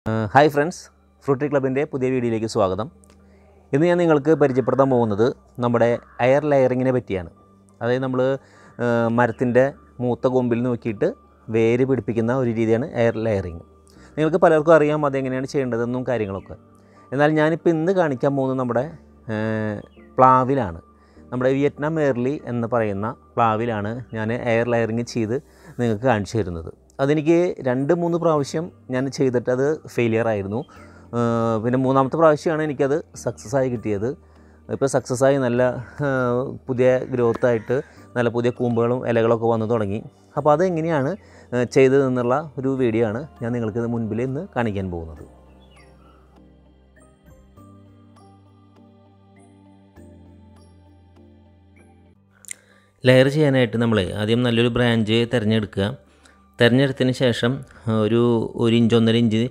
hi friends Frooti ക്ലബിൻ്റെ പുതിയ വീഡിയോയിലേക്ക് സ്വാഗതം ഇന്ന് ഞാൻ നിങ്ങൾക്ക് പരിചയപ്പെടുത്താൻ പോകുന്നത് നമ്മുടെ എയർ ലെയറിങ്ങിനെ പറ്റിയാണ് അതായത് നമ്മൾ മരത്തിൻ്റെ മൂത്ത കൊമ്പിൽ നോക്കിയിട്ട് വേര് പിടിപ്പിക്കുന്ന ഒരു രീതിയാണ് എയർ ലെയറിങ് നിങ്ങൾക്ക് പലർക്കും അറിയാം അതെങ്ങനെയാണ് ചെയ്യേണ്ടതെന്നും കാര്യങ്ങളൊക്കെ എന്നാൽ ഞാനിപ്പോൾ ഇന്ന് കാണിക്കാൻ പോകുന്നത് നമ്മുടെ ഏഹ്, പ്ലാവിലാണ് നമ്മുടെ വിയറ്റ്നാം എയർലി എന്ന് പറയുന്ന പ്ലാവിലാണ് ഞാൻ എയർ ലെയറിങ് ചെയ്ത് നിങ്ങൾക്ക് കാണിച്ചു തരുന്നത് അതെനിക്ക് രണ്ട് മൂന്ന് പ്രാവശ്യം ഞാൻ ചെയ്തിട്ട് അത് ഫെയിലിയർ ആയിരുന്നു ഏഹ് പിന്നെ മൂന്നാമത്തെ പ്രാവശ്യമാണ് എനിക്കത് സക്സസ് ആയി കിട്ടിയത് ഇപ്പോൾ സക്സസ് ആയി നല്ല ഏഹ് പുതിയ ഗ്രോത്ത് ആയിട്ട് നല്ല പുതിയ കൂമ്പുകളും ഇലകളൊക്കെ വന്നു തുടങ്ങി അപ്പോൾ അതെങ്ങനെയാണ് ഏഹ് ചെയ്തതെന്നുള്ള ഒരു വീഡിയോ ആണ് ഞാൻ നിങ്ങൾക്ക് മുൻപിൽ ഇന്ന് കാണിക്കാൻ പോകുന്നത് ലെയർ ചെയ്യാനായിട്ട് നമ്മൾ ആദ്യം നല്ലൊരു ബ്രാഞ്ച് തിരഞ്ഞെടുക്കുക തിരഞ്ഞെടുത്തതിന് ശേഷം ആ, ഒരു ഒരു ഇഞ്ച് ഒന്നര ഇഞ്ച്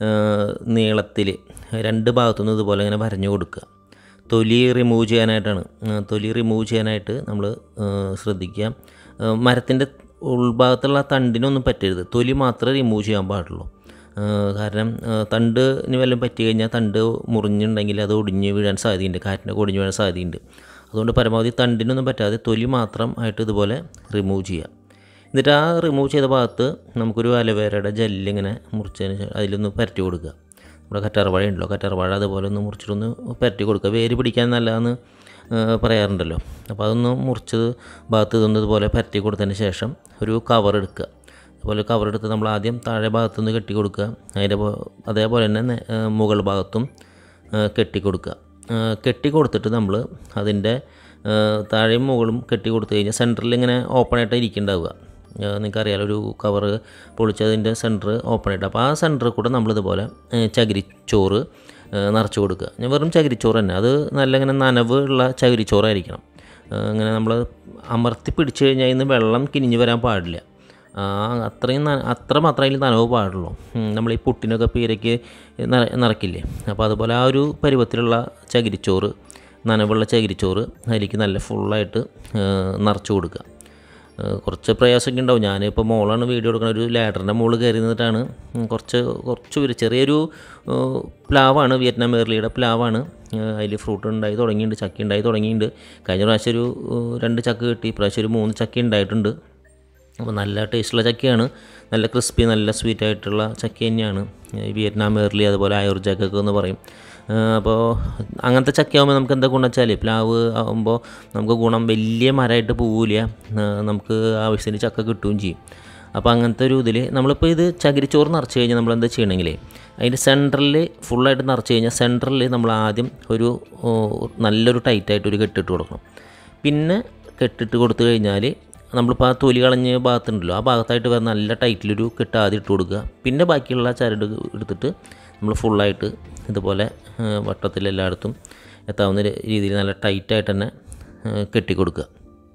നീളത്തിൽ രണ്ട് ഭാഗത്തുനിന്ന് ഇതുപോലെ ഇങ്ങനെ വരഞ്ഞു കൊടുക്കുക തൊലി റിമൂവ് ചെയ്യാനായിട്ടാണ് ആ, തൊലി റിമൂവ് ചെയ്യാനായിട്ട് നമ്മൾ ശ്രദ്ധിക്കുക മരത്തിൻ്റെ ഉൾഭാഗത്തുള്ള തണ്ടിനൊന്നും പറ്റരുത് തൊലി മാത്രമേ റിമൂവ് ചെയ്യാൻ പാടുള്ളൂ ആ, കാരണം ആ, തണ്ടിന് വല്ലതും പറ്റി കഴിഞ്ഞാൽ തണ്ട് മുറിഞ്ഞിട്ടുണ്ടെങ്കിൽ അത് ഒടിഞ്ഞ് വീഴാൻ സാധ്യതയുണ്ട് കാറ്റിനൊക്കെ ഒടിഞ്ഞ് വീഴാൻ സാധ്യതയുണ്ട് അതുകൊണ്ട് പരമാവധി തണ്ടിനൊന്നും പറ്റാതെ തൊലി മാത്രം ആയിട്ട് ഇതുപോലെ റിമൂവ് ചെയ്യുക എന്നിട്ട് ആ റിമൂവ് ചെയ്ത ഭാഗത്ത് നമുക്കൊരു അലവേരയുടെ ജെല്ലിങ്ങനെ മുറിച്ചതിന് ശേഷം അതിലൊന്ന് പരട്ടി കൊടുക്കുക നമ്മുടെ കറ്റാർവാഴ ഉണ്ടല്ലോ കറ്റാർവാഴ അതുപോലെ ഒന്ന് മുറിച്ചിട്ടൊന്ന് പരട്ടി കൊടുക്കുക വേര് പിടിക്കാൻ നല്ലതെന്ന് ആ, പറയാറുണ്ടല്ലോ അപ്പോൾ അതൊന്ന് മുറിച്ചത് ഭാഗത്ത് ഇതൊന്ന് ഇതുപോലെ പരട്ടി കൊടുത്തതിന് ശേഷം ഒരു കവർ എടുക്കുക അതുപോലെ കവർ എടുത്ത് നമ്മൾ ആദ്യം താഴെ ഭാഗത്തുനിന്ന് കെട്ടി കൊടുക്കുക അതിൻ്റെ പോ- അതേപോലെ തന്നെ നേ- ആ, മുകൾ ഭാഗത്തും ആ, കെട്ടി കൊടുക്കുക ആ, കെട്ടി കൊടുത്തിട്ട് നമ്മൾ അതിൻ്റെ ആ, താഴെയും മുകളും കെട്ടി കൊടുത്തു കഴിഞ്ഞാൽ സെൻറ്ററിൽ ഇങ്ങനെ ഓപ്പൺ ആയിട്ട് ഇരിക്കുന്നുണ്ടാവുക നിങ്ങൾക്കറിയാലോ ഒരു കവർ പൊളിച്ചതിൻ്റെ സെൻറ്റർ ഓപ്പൺ ആയിട്ട് അപ്പോൾ ആ സെൻറ്ററിൽ കൂടെ നമ്മളിതുപോലെ ആ, ചകിരിച്ചോറ് ആ, നിറച്ച് കൊടുക്കുക ഞാൻ വെറും ചകിരിച്ചോറ് തന്നെ അത് നല്ല ഇങ്ങനെ നനവ് ഉള്ള ചകിരിച്ചോറായിരിക്കണം ആ, ഇങ്ങനെ നമ്മൾ അമർത്തി പിടിച്ച് കഴിഞ്ഞാൽ ഇന്ന് വെള്ളം കിനിഞ്ഞ് വരാൻ പാടില്ല ആ, അത്രയും ന- അത്ര മാത്രമേ അതിൽ നനവ് പാടുള്ളൂ ഉം, നമ്മൾ ഈ പുട്ടിനൊക്കെ പീരയ്ക്ക് നിറ- നിറക്കില്ലേ അപ്പോൾ അതുപോലെ ആ ഒരു പരുവത്തിലുള്ള ചകിരിച്ചോറ് നനവുള്ള ചകിരിച്ചോറ് അതിലേക്ക് നല്ല ഫുള്ളായിട്ട് നിറച്ച് കൊടുക്കുക ആ, കുറച്ച് പ്രയാസമൊക്കെ ഉണ്ടാവും ഞാനിപ്പോൾ മോളാണ് വീഡിയോ എടുക്കുന്ന ഒരു ലാഡറിൻ്റെ മുകളിൽ കയറി നിന്നിട്ടാണ് ഉം, കുറച്ച് കുറച്ച് ഒരു ചെറിയൊരു ആ, പ്ലാവാണ് വിയറ്റ്നാം എയർലിയുടെ പ്ലാവാണ് അതിൽ ഫ്രൂട്ട് ഉണ്ടായി തുടങ്ങിയിട്ടുണ്ട് ചക്ക ഉണ്ടായി തുടങ്ങിയിട്ടുണ്ട് കഴിഞ്ഞ പ്രാവശ്യം ഒരു ആ, രണ്ട് ചക്ക കിട്ടി ഇപ്രാവശ്യം ഒരു മൂന്ന് ചക്ക ഉണ്ടായിട്ടുണ്ട് അപ്പോൾ നല്ല ടേസ്റ്റുള്ള ചക്കയാണ് നല്ല ക്രിസ്പി നല്ല സ്വീറ്റ് ആയിട്ടുള്ള ചക്ക തന്നെയാണ് ഈ വിയറ്റ്നാം എയർലി അതുപോലെ ആയൂർ ചക്കൊക്കെ എന്ന് പറയും ആ, അപ്പോൾ അങ്ങനത്തെ ചക്കയാകുമ്പോൾ നമുക്ക് എന്താ ഗുണം വെച്ചാൽ പ്ലാവ് ആകുമ്പോൾ നമുക്ക് ഗുണം വലിയ മരമായിട്ട് പോവില്ല ആ, നമുക്ക് ആവശ്യത്തിന് ചക്ക കിട്ടുകയും ചെയ്യും അപ്പോൾ അങ്ങനത്തെ ഒരു ഇതിൽ നമ്മളിപ്പോൾ ഇത് ചകിരിച്ചോറ് നിറച്ച് കഴിഞ്ഞാൽ നമ്മൾ എന്താ ചെയ്യണമെങ്കിൽ അതിൻ്റെ സെൻറ്ററിൽ ഫുള്ളായിട്ട് നിറച്ച് കഴിഞ്ഞാൽ സെൻറ്ററിൽ നമ്മൾ ആദ്യം ഒരു ഓ, നല്ലൊരു ടൈറ്റായിട്ട് ഒരു കെട്ടിട്ട് കൊടുക്കണം പിന്നെ കെട്ടിട്ട് കൊടുത്തു കഴിഞ്ഞാൽ നമ്മളിപ്പോൾ ആ തൊലി കളഞ്ഞ ഭാഗത്തുണ്ടല്ലോ ആ ഭാഗത്തായിട്ട് വരുന്ന നല്ല ടൈറ്റിലൊരു കെട്ട് ആദ്യം ഇട്ട് കൊടുക്കുക പിന്നെ ബാക്കിയുള്ള ചരട് എടുത്തിട്ട് നമ്മൾ ഫുള്ളായിട്ട് ഇതുപോലെ ആ, വട്ടത്തിൽ എല്ലായിടത്തും എത്താവുന്ന ര- രീതിയിൽ നല്ല ടൈറ്റായിട്ട് തന്നെ ആ, കെട്ടി കൊടുക്കുക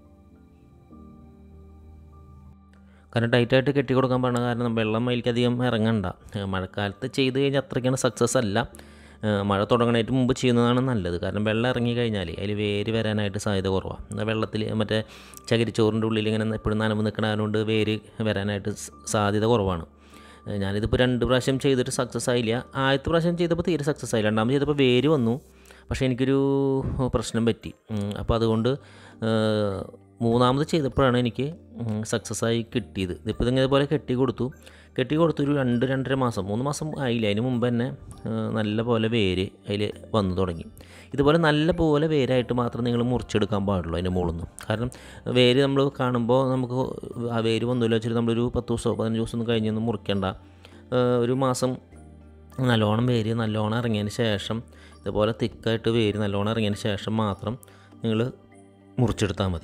കാരണം ടൈറ്റായിട്ട് കെട്ടി കൊടുക്കാൻ പറഞ്ഞ കാരണം വെള്ളം അതിലേക്ക് അധികം ഇറങ്ങണ്ട ഏഹ് മഴക്കാലത്ത് ചെയ്ത് കഴിഞ്ഞാൽ അത്രയ്ക്കാണ് സക്സസ് അല്ല ഏഹ് മഴ തുടങ്ങണേറ്റ് മുമ്പ് ചെയ്യുന്നതാണ് നല്ലത് കാരണം വെള്ളം ഇറങ്ങി കഴിഞ്ഞാൽ അതിൽ വേര് വരാനായിട്ട് സാധ്യത കുറവാണ് എന്നാൽ വെള്ളത്തിൽ മറ്റേ ചകിരിച്ചോറിൻ്റെ ഉള്ളിൽ ഇങ്ങനെ എപ്പോഴും നനവ് നിൽക്കണതുകൊണ്ട് വേര് വരാനായിട്ട് സ് സാധ്യത കുറവാണ് ഏഹ് ഞാനിതിപ്പോൾ രണ്ട് പ്രാവശ്യം ചെയ്തിട്ട് സക്സസ് ആയില്ല ആദ്യത്തെ പ്രാവശ്യം ചെയ്തപ്പോൾ തീരെ സക്സസ് ആയില്ല രണ്ടാമത് ചെയ്തപ്പോൾ വേര് വന്നു പക്ഷേ എനിക്കൊരു പ്രശ്നം പറ്റി ഉം, അപ്പോൾ അതുകൊണ്ട് ഏഹ്, മൂന്നാമത് ചെയ്തപ്പോഴാണ് എനിക്ക് സക്സസ് ആയി കിട്ടിയത് ഇതിപ്പോൾ ഇതിങ്ങനെ പോലെ കെട്ടി കൊടുത്തു കെട്ടി കൊടുത്തു ഒരു രണ്ട് രണ്ടര മാസം മൂന്ന് മാസം ആയില്ല അതിന് മുമ്പ് തന്നെ ഏഹ്, നല്ല പോലെ വേര് അതിൽ വന്നു തുടങ്ങി ഇതുപോലെ നല്ല പോലെ വേരായിട്ട് മാത്രം നിങ്ങൾ മുറിച്ചെടുക്കാൻ പാടുള്ളൂ അതിൻ്റെ മുകളിൽ നിന്ന് കാരണം വേര് നമ്മൾ കാണുമ്പോൾ നമുക്ക് ആ വേര് വന്നില്ല വെച്ചിട്ട് നമ്മളൊരു പത്ത് ദിവസമോ പതിനഞ്ച് ദിവസം ഒന്നും കഴിഞ്ഞൊന്നും മുറിക്കണ്ട ഏഹ്, ഒരു മാസം നല്ലോണം വേര് നല്ലോണം ഇറങ്ങിയതിന് ശേഷം ഇതുപോലെ തിക്കായിട്ട് വേര് നല്ലോണം ഇറങ്ങിയതിന് ശേഷം മാത്രം നിങ്ങൾ മുറിച്ചെടുത്താൽ മതി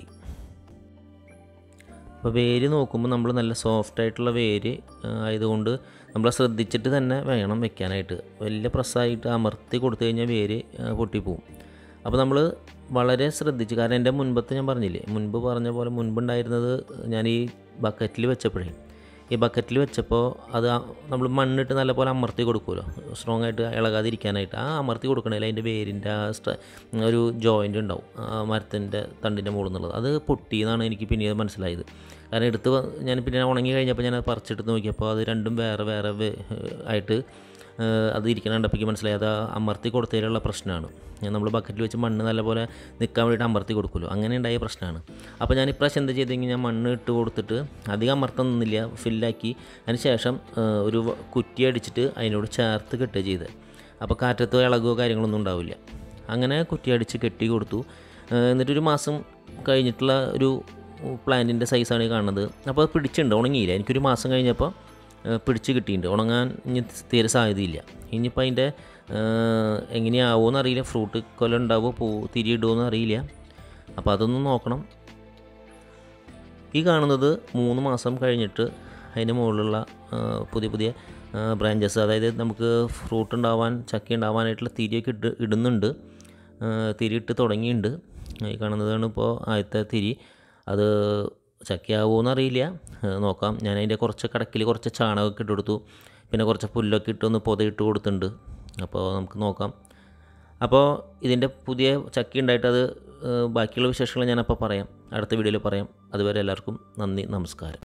അപ്പോൾ വേര് നോക്കുമ്പോൾ നമ്മൾ നല്ല സോഫ്റ്റ് ആയിട്ടുള്ള വേര് ആ, ആയതുകൊണ്ട് നമ്മൾ ശ്രദ്ധിച്ചിട്ട് തന്നെ വേണം വെക്കാനായിട്ട് വലിയ പ്രസ്സായിട്ട് അമർത്തി കൊടുത്തു കഴിഞ്ഞാൽ വേര് ആ, പൊട്ടിപ്പോവും അപ്പോൾ നമ്മൾ വളരെ ശ്രദ്ധിച്ച് കാരണം എൻ്റെ മുൻപത്തെ ഞാൻ പറഞ്ഞില്ലേ മുൻപ് പറഞ്ഞ പോലെ മുൻപുണ്ടായിരുന്നത് ഞാൻ ഈ ബക്കറ്റിൽ വെച്ചപ്പോഴേ ഈ ബക്കറ്റിൽ വെച്ചപ്പോൾ അത് നമ്മൾ മണ്ണിട്ട് നല്ലപോലെ അമർത്തി കൊടുക്കുമല്ലോ സ്ട്രോങ് ആയിട്ട് ഇളകാതിരിക്കാനായിട്ട് ആ അമർത്തി കൊടുക്കണേൽ അതിൻ്റെ വേരിൻ്റെ ആ സ്ട്ര ഒരു ജോയിൻ്റ് ഉണ്ടാവും ആ മരത്തിൻ്റെ തണ്ടിൻ്റെ മുകളിൽ നിന്നുള്ളത് അത് പൊട്ടി എന്നാണ് എനിക്ക് പിന്നീട് മനസ്സിലായത് കാരണം എടുത്ത് വ- ഞാൻ പിന്നെ ഉണങ്ങി കഴിഞ്ഞപ്പോൾ ഞാൻ അത് പറിച്ചെടുത്ത് നോക്കിയപ്പോൾ അത് രണ്ടും വേറെ വേറെ വേ- ആയിട്ട് ഏഹ് അത് ഇരിക്കണ കണ്ടപ്പോഴേക്ക് മനസ്സിലായി അത് അമർത്തി കൊടുത്തതിലുള്ള പ്രശ്നമാണ് നമ്മൾ ബക്കറ്റിൽ വെച്ച് മണ്ണ് നല്ലപോലെ നിൽക്കാൻ വേണ്ടിയിട്ട് അമർത്തി കൊടുക്കുമല്ലോ അങ്ങനെ ഉണ്ടായ പ്രശ്നമാണ് അപ്പോൾ ഞാൻ ഇപ്രാവശ്യം എന്താ ചെയ്തെങ്കിൽ ഞാൻ മണ്ണ് ഇട്ട് കൊടുത്തിട്ട് അധികം അമർത്താൻ നിന്നില്ല ഫില്ലാക്കി അതിന് ശേഷം ഏഹ് ഒരു വ- കുറ്റി അടിച്ചിട്ട് അതിനോട് ചേർത്ത് കെട്ടുക ചെയ്തത് അപ്പോൾ കാറ്റത്തോ ഇളകോ കാര്യങ്ങളൊന്നും ഉണ്ടാവില്ല അങ്ങനെ കുറ്റി അടിച്ച് കെട്ടി കൊടുത്തു ഏഹ് എന്നിട്ടൊരു മാസം കഴിഞ്ഞിട്ടുള്ള ഒരു പ്ലാന്റിൻ്റെ സൈസാണ് ഈ കാണുന്നത് അപ്പോൾ അത് പിടിച്ചിട്ടുണ്ട് ഉണങ്ങിയില്ല എനിക്കൊരു മാസം കഴിഞ്ഞപ്പോൾ ഏഹ് പിടിച്ച് കിട്ടിയിട്ടുണ്ട് ഉണങ്ങാൻ ഇനി തീരെ സാധ്യതയില്ല ഇനിയിപ്പോൾ അതിൻ്റെ എങ്ങനെയാവുമെന്ന് അറിയില്ല ഫ്രൂട്ട് കൊല ഉണ്ടാവുമോ പൂ തിരിയിടുമോ അറിയില്ല അപ്പോൾ അതൊന്നും നോക്കണം ഈ കാണുന്നത് മൂന്ന് മാസം കഴിഞ്ഞിട്ട് അതിന് മുകളിലുള്ള ആ, പുതിയ പുതിയ ബ്രാഞ്ചസ് അതായത് നമുക്ക് ഫ്രൂട്ട് ഉണ്ടാവാൻ ചക്ക ഉണ്ടാവാനായിട്ടുള്ള തിരിയൊക്കെ ഇട്ട് ഇടുന്നുണ്ട് ആ, തിരി ഇട്ട് തുടങ്ങിയിട്ടുണ്ട് ഈ കാണുന്നതാണ് ഇപ്പോൾ ആദ്യത്തെ തിരി അത് ചക്കയാവുമോ എന്നറിയില്ല ആ, നോക്കാം ഞാൻ അതിൻ്റെ കുറച്ച് കടക്കിൽ കുറച്ച് ചാണകമൊക്കെ ഇട്ട് കൊടുത്തു പിന്നെ കുറച്ച് പുല്ലൊക്കെ ഇട്ടൊന്ന് പൊതയിട്ട് കൊടുത്തിട്ടുണ്ട് അപ്പോൾ നമുക്ക് നോക്കാം അപ്പോൾ ഇതിൻ്റെ പുതിയ ചക്ക ഉണ്ടായിട്ട് അത് ഏഹ് ബാക്കിയുള്ള വിശേഷങ്ങൾ ഞാനപ്പോൾ പറയാം അടുത്ത വീഡിയോയിൽ പറയാം അതുവരെ എല്ലാവർക്കും നന്ദി നമസ്കാരം